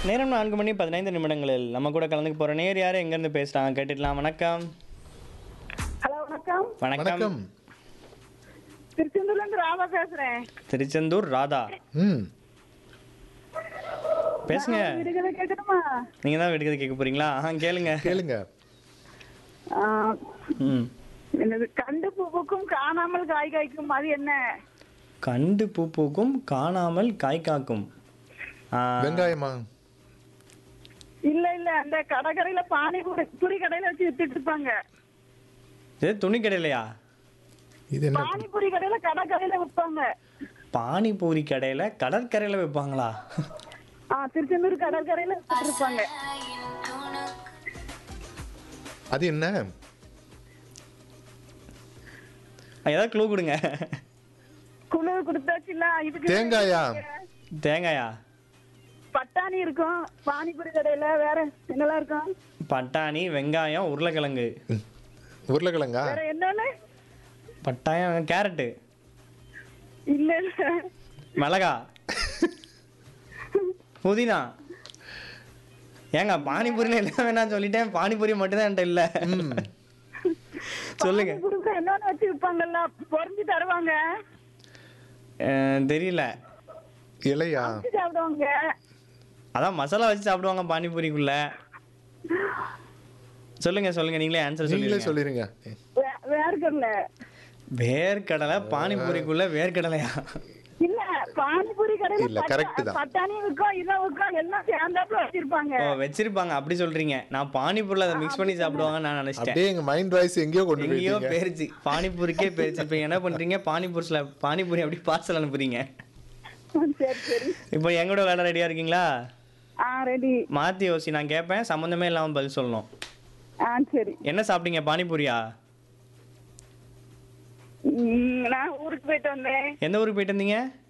நேரம் நான்கு மணி பதினைந்து நிமிடங்களில் நம்ம கூட கலந்துக்க போற நேர் யாரு எங்க இருந்து பேசுறாங்க கேட்டுக்கலாம் வணக்கம் ஹலோ வணக்கம் வணக்கம் வணக்கம் திருச்செந்தூர்ல இருந்து ராதா பேசுறேன் திருச்செந்தூர் ராதா ம் பேசுங்க விடுகதை கேட்கணுமா நீங்க தான் விடுக்கிறது கேட்க போறீங்களா ஆ கேளுங்க கேளுங்க ஆ, ம் என்னது கண்டு பூவுக்கும் காணாமல் காய் காய்க்கும் அது என்ன கண்டு பூ பூக்கும் காணாமல் காய் காக்கும் ஆ, வெங்காயமா இல்ல இல்ல அந்த கடற்கரையில பானி பூரி துணி கடையில வச்சு வித்துட்டு இருப்பாங்க இது துணி கடையிலையா இது என்ன பானிபூரி கடையில கடற்கரையில விற்பாங்க பானிபூரி கடையில கடற்கரையில வைப்பாங்களா ஆ திருச்செந்தூர் கடற்கரையில வித்துட்டு இருப்பாங்க அது என்ன ஏதாவது க்ளூ கொடுங்க குழு கொடுத்தாச்சுல இதுக்கு தேங்காயா தேங்காயா பட்டாணி இருக்கும் பானிபூரி கடையில வேற என்னெல்லாம் இருக்கும் பட்டாணி வெங்காயம் உருளைக்கிழங்கு ம். உருளைக்கிழங்கா வேற என்னன்னு பட்டாயம் கேரட்டு இல்ல இல்ல மிளகா புதினா ஏங்க பானிபூரியில் எல்லாம் வேணாம் சொல்லிட்டேன் பானிபூரி மட்டும்தான் என்கிட்ட இல்லை ம் சொல்லுங்க பானிபூரி என்னன்னு வச்சு விற்பாங்கல்ல பொறிஞ்சு தருவாங்க அஹ், தெரியல இலையா வச்சு சாப்பிடுவாங்க அதான் மசாலா வச்சு சாப்பிடுவாங்க பானிபூரிக்குள்ள சொல்லுங்க சொல்லுங்க நீங்களே ஆன்சர் நீங்களே சொல்லுங்க சொல்லிருங்க வே- வேர்க்கடல வேர்க்கடலை பானிபூரிக்குள்ள வேர்க்கடலையா இல்ல பானிபூரி கடையில இல்ல, பட்டா- correct தான். பட்டாணி விற்கும் இதை விற்கும் எல்லாம் சேர்ந்தாப்புல வச்சிருப்பாங்க ஓ வச்சிருப்பாங்க அப்படி சொல்றீங்க நான் பானிபூரில் அதை மிக்ஸ் பண்ணி சாப்பிடுவாங்க நான் நினைச்சிட்டேன் அப்படியே எங்க மைண்ட் வாய்ஸ் எங்கேயோ கொண்டு எங்கேயோ போயிட்டீங்க போயிருச்சு பானிபூரிக்கே போயிருச்சு இப்போ என்ன பண்றீங்க பானிபூரிஸ்ல பானிபூரி அப்படி பார்சல் அனுப்புறீங்க சரி சரி இப்போ எங்கூட விளையாட ரெடியா இருக்கீங்களா ஆ ரெடி மாத்தி யோசி நான் கேட்பேன் சம்மந்தமே இல்லாம பதில் சொல்லணும் ஆ சரி என்ன சாப்பிட்டீங்க பானிபூரியா ம், நான் ஊருக்கு போயிட்டு வந்தேன் எந்த ஊருக்கு போயிட்டு இருந்தீங்க